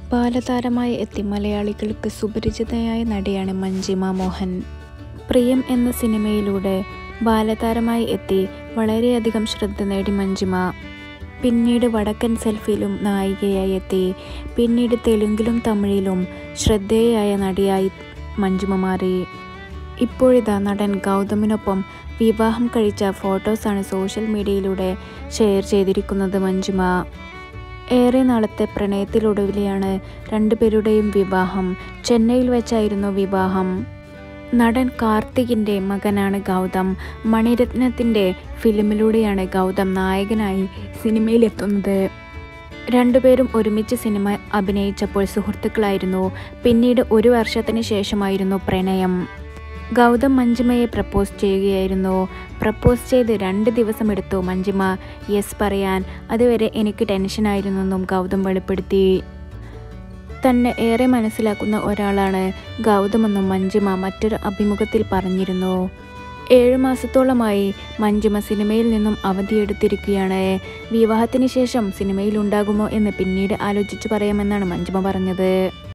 ബാലതാരമായി എത്തി മലയാളികൾക്ക് സുപരിചിതയായ നടിയാണ് മഞ്ജിമ മോഹൻ പ്രിയം എന്ന സിനിമയിലൂടെ ബാലതാരമായി എത്തി വളരെയധികം ശ്രദ്ധ നേടി മഞ്ജിമ പിന്നീട് വടക്കൻ സെൽഫിയിലും നായികയായി എത്തി പിന്നീട് തെലുങ്കിലും തമിഴിലും ശ്രദ്ധേയയായ നടിയായി മഞ്ജിമ മാറി ഇപ്പോഴിതാ നടൻ ഗൗതമിനൊപ്പം വിവാഹം കഴിച്ച ഫോട്ടോസാണ് സോഷ്യൽ മീഡിയയിലൂടെ ഷെയർ ചെയ്തിരിക്കുന്നത് മഞ്ജിമ ഏറെ നാളത്തെ പ്രണയത്തിലൊടുവിലെയാണ് രണ്ടുപേരുടെയും വിവാഹം ചെന്നൈയിൽ വെച്ചായിരുന്നു വിവാഹം നടൻ കാർത്തികിൻ്റെ മകനാണ് ഗൗതം മണിരത്നത്തിൻ്റെ ഫിലിമിലൂടെയാണ് ഗൗതം നായകനായി സിനിമയിലെത്തുന്നത് രണ്ടുപേരും ഒരുമിച്ച് സിനിമ അഭിനയിച്ചപ്പോൾ സുഹൃത്തുക്കളായിരുന്നു പിന്നീട് ഒരു വർഷത്തിന് ശേഷമായിരുന്നു പ്രണയം ഗൗതം മഞ്ജിമയെ പ്രപ്പോസ് ചെയ്യുകയായിരുന്നു പ്രപ്പോസ് ചെയ്ത് രണ്ട് ദിവസം എടുത്തു മഞ്ജിമ യെസ് പറയാൻ അതുവരെ എനിക്ക് ടെൻഷനായിരുന്നെന്നും ഗൗതം വെളിപ്പെടുത്തി തന്നെ ഏറെ മനസ്സിലാക്കുന്ന ഒരാളാണ് ഗൗതമെന്നും മഞ്ജിമ മറ്റൊരു അഭിമുഖത്തിൽ പറഞ്ഞിരുന്നു ഏഴു മാസത്തോളമായി മഞ്ജിമ സിനിമയിൽ നിന്നും അവധിയെടുത്തിരിക്കുകയാണ് വിവാഹത്തിന് ശേഷം സിനിമയിൽ ഉണ്ടാകുമോ എന്ന് പിന്നീട് ആലോചിച്ചു പറയാമെന്നാണ് മഞ്ജിമ പറഞ്ഞത്